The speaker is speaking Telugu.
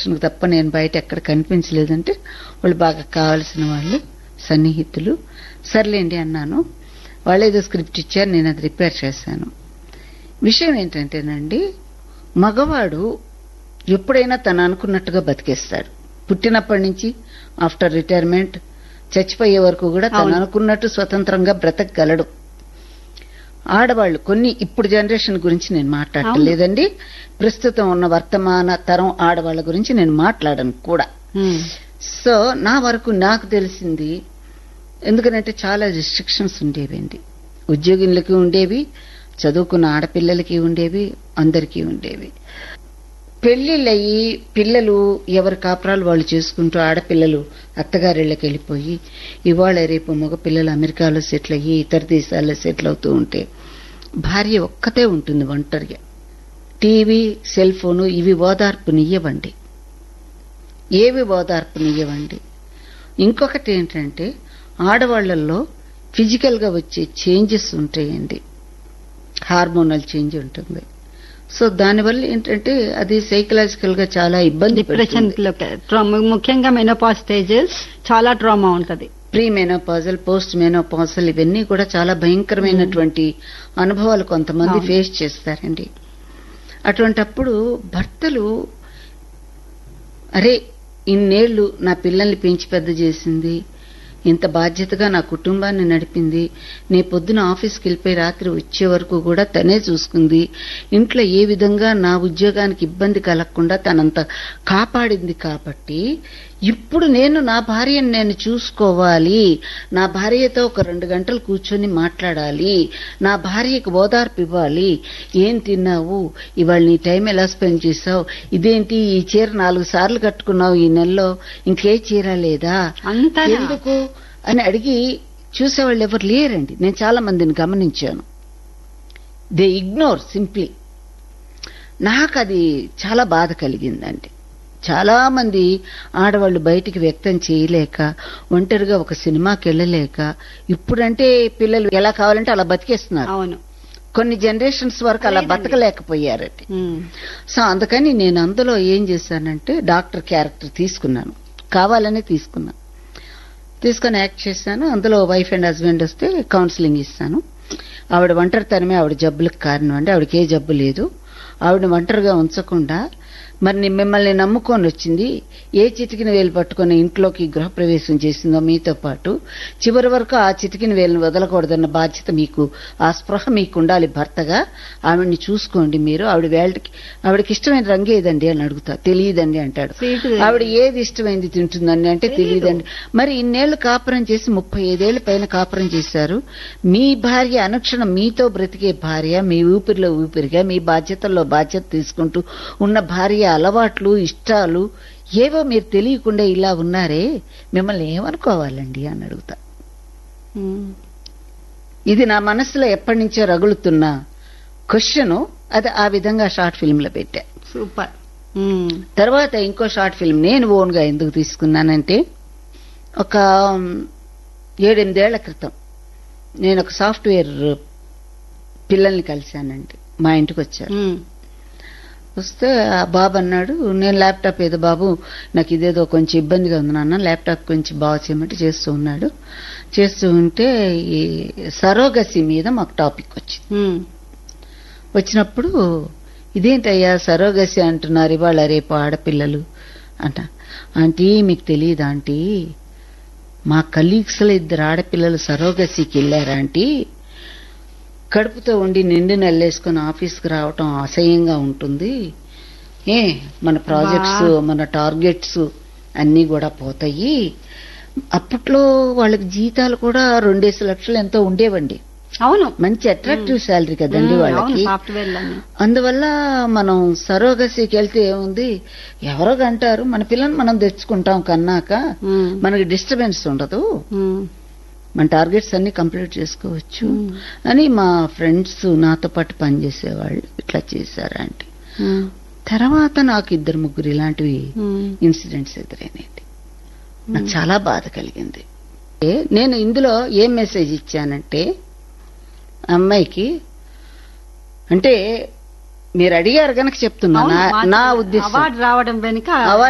డైరెక్షన్ తప్ప నేను బయట ఎక్కడ కనిపించలేదంటే వాళ్ళు బాగా కావాల్సిన వాళ్ళు సన్నిహితులు సర్లేండి అన్నాను వాళ్ళు ఏదో స్క్రిప్ట్ ఇచ్చారు నేను అది రిపేర్ చేశాను విషయం ఏంటంటేనండి మగవాడు ఎప్పుడైనా తను అనుకున్నట్టుగా బతికేస్తాడు పుట్టినప్పటి నుంచి ఆఫ్టర్ రిటైర్మెంట్ చచ్చిపోయే వరకు కూడా తను అవును. అనుకున్నట్టు స్వతంత్రంగా బ్రతకగలడు ఆడవాళ్ళు కొన్ని ఇప్పుడు జనరేషన్ గురించి నేను మాట్లాడలేదండి ప్రస్తుతం ఉన్న వర్తమాన తరం ఆడవాళ్ళ గురించి నేను మాట్లాడను కూడా ఉమ్. సో నా వరకు నాకు తెలిసింది ఎందుకంటే చాలా రిస్ట్రిక్షన్స్ ఉండేవండి ఉద్యోగులకి ఉండేవి చదువుకున్న ఆడపిల్లలకి ఉండేవి అందరికీ ఉండేవి పెళ్లిళ్ళయి పిల్లలు ఎవరి కాపురాలు వాళ్ళు చేసుకుంటూ ఆడపిల్లలు అత్తగారిళ్ళకి వెళ్ళిపోయి ఇవాళ రేపు మగ పిల్లలు అమెరికాలో సెటిల్ అయ్యి ఇతర దేశాల్లో సెటిల్ అవుతూ ఉంటే భార్య ఒక్కతే ఉంటుంది ఒంటరిగా టీవీ సెల్ ఫోను ఇవి ఓదార్పునియ్యవండి ఏవి ఓదార్పునియ్యవండి ఇంకొకటి ఏంటంటే ఆడవాళ్లలో ఫిజికల్ గా వచ్చే చేంజెస్ ఉంటాయండి హార్మోనల్ చేంజ్ ఉంటుంది సో దానివల్ల ఏంటంటే అది సైకలాజికల్ గా చాలా ఇబ్బంది డిప్రెషన్ లోకి ట్రామా ముఖ్యంగా మెనోపాజ్ స్టేజెస్ చాలా ట్రామా ఉంటది ప్రీ మెనోపాజల్ పోస్ట్ మెనోపాజల్ ఇవన్నీ కూడా చాలా భయంకరమైనటువంటి అనుభవాలు కొంతమంది అవును. ఫేస్ చేస్తారండి అటువంటప్పుడు భర్తలు అరే ఇన్నేళ్లు నా పిల్లల్ని పెంచి పెద్ద చేసింది ఇంత బాధ్యతగా నా కుటుంబాన్ని నడిపింది నే పొద్దున ఆఫీస్కి వెళ్ళిపోయి రాత్రి వచ్చే వరకు కూడా తనే చూసుకుంది ఇంట్లో ఏ విధంగా నా ఉద్యోగానికి ఇబ్బంది కలగకుండా తనంత కాపాడింది కాబట్టి ఇప్పుడు నేను నా భార్యను నేను చూసుకోవాలి నా భార్యతో ఒక రెండు గంటలు కూర్చొని మాట్లాడాలి నా భార్యకు ఓదార్పు ఇవ్వాలి ఏం తిన్నావు ఇవాళ నీ టైం ఎలా స్పెండ్ చేసావు ఇదేంటి ఈ చీర నాలుగు సార్లు కట్టుకున్నావు ఈ నెలలో ఇంకే చీర లేదా అంతా ఎందుకు అని అడిగి చూసేవాళ్ళు ఎవరు లేరండి నేను చాలా మందిని గమనించాను దే ఇగ్నోర్ సింప్లీ నాకు అది చాలా బాధ కలిగిందండి చాలా మంది ఆడవాళ్ళు బయటికి వ్యక్తం చేయలేక ఒంటరిగా ఒక సినిమాకి వెళ్ళలేక ఇప్పుడంటే పిల్లలు ఎలా కావాలంటే అలా బతికేస్తున్నారు అవును కొన్ని జనరేషన్స్ వరకు అలా లేదండి. బతకలేకపోయారట ఉమ్. సో అందుకని నేను అందులో ఏం చేశానంటే డాక్టర్ క్యారెక్టర్ తీసుకున్నాను కావాలనే తీసుకున్నా తీసుకొని యాక్ట్ చేశాను అందులో వైఫ్ అండ్ హస్బెండ్ వస్తే కౌన్సిలింగ్ ఇస్తాను ఆవిడ ఒంటరితనమే ఆవిడ జబ్బులకు కారణం అండి ఆవిడకి ఏ జబ్బు లేదు ఆవిడ ఒంటరిగా ఉంచకుండా మరి ని- మిమ్మల్ని నమ్ముకొని వచ్చింది ఏ చిటికిన వేలు పట్టుకొని ఇంట్లోకి గృహప్రవేశం చేసిందో మీతో పాటు చివరి వరకు ఆ చిటికిన వేలును వదలకూడదన్న బాధ్యత మీకు ఆ స్పృహ మీకు ఉండాలి భర్తగా ఆవిడ్ని చూసుకోండి మీరు ఆవిడ వేళకి ఆవిడకి ఇష్టమైన రంగు ఏదండి అని అడుగుతా తెలియదండి అంటాడు Sweet. ఆవిడ ఏది ఇష్టమైంది తింటుందండి అంటే తెలియదండి మరి ఇన్నేళ్లు కాపురం చేసి ముప్పై ఐదేళ్ల పైన కాపురం చేశారు మీ భార్య అనుక్షణం మీతో బ్రతికే భార్య మీ ఊపిరిలో ఊపిరిగా మీ బాధ్యతల్లో బాధ్యత తీసుకుంటూ ఉన్న భార్య అలవాట్లు ఇష్టాలు ఏవో మీరు తెలియకుండా ఇలా ఉన్నారే మిమ్మల్ని ఏమనుకోవాలండి అని అడుగుతా ఉమ్. ఇది నా మనసులో ఎప్పటి నుంచో రగులుతున్న క్వశ్చన్ అది ఆ విధంగా షార్ట్ ఫిల్మ్ లో పెట్టా సూపర్ ఉమ్. తర్వాత ఇంకో షార్ట్ ఫిల్మ్ నేను ఓన్ గా ఎందుకు తీసుకున్నానంటే ఒక ఉమ్, ఏడెనిమిదేళ్ల క్రితం నేను ఒక సాఫ్ట్వేర్ పిల్లల్ని కలిశానండి మా ఇంటికి వచ్చారు ఉమ్. వస్తే ఆ బాబు అన్నాడు నేను ల్యాప్టాప్ ఏదో బాబు నాకు ఇదేదో కొంచెం ఇబ్బందిగా ఉంది నాన్న ల్యాప్టాప్ కొంచెం బాగా చేయమంటే చేస్తూ ఉన్నాడు చేస్తూ ఉంటే ఈ సరోగసి మీద మాకు టాపిక్ వచ్చింది ఉమ్. వచ్చినప్పుడు ఇదేంటయ్యా సరోగసి అంటున్నారు ఇవాళ రేపు ఆడపిల్లలు అంట ఆంటీ మీకు తెలియదు ఆంటీ మా కలీగ్స్ లో ఇద్దరు ఆడపిల్లలు సరోగసికి వెళ్ళారు ఆంటీ కడుపుతో ఉండి నిండు నెల్లేసుకుని ఆఫీస్కి రావటం అసహ్యంగా ఉంటుంది ఏ మన ప్రాజెక్ట్స్ వా. మన టార్గెట్స్ అన్నీ కూడా పోతాయి అప్పట్లో వాళ్ళకి జీతాలు కూడా రెండేసి లక్షలు ఎంతో ఉండేవండి అవును మంచి అట్రాక్టివ్ శాలరీ కదండి ఉమ్, అవును వాళ్ళకి సాఫ్ట్వేర్ లోనే అందువల్ల మనం సరోగసికి వెళ్తే ఏముంది ఎవరో అంటారు మన పిల్లని మనం తెచ్చుకుంటాం కన్నాక ఉమ్. మనకి డిస్టర్బెన్స్ ఉండదు ఉమ్. మన టార్గెట్స్ అన్ని కంప్లీట్ చేసుకోవచ్చు ఉమ్. అని మా ఫ్రెండ్స్ నాతో పాటు పనిచేసేవాళ్ళు ఇట్లా చేశారు ఆంటీ ఉమ్. తర్వాత నాకు ఇద్దరు ముగ్గురు ఇలాంటివి ఉమ్. ఇన్సిడెంట్స్ ఎదురైనాయండి నాకు చాలా బాధ కలిగింది ఏ, నేను ఇందులో ఏం మెసేజ్ ఇచ్చానంటే అమ్మాయికి అంటే మీరు అడిగారు గనక చెప్తున్నా అవును, నా- మా- నా ఉద్దేశం అవార్డు రావడం వెనుక అవార్డు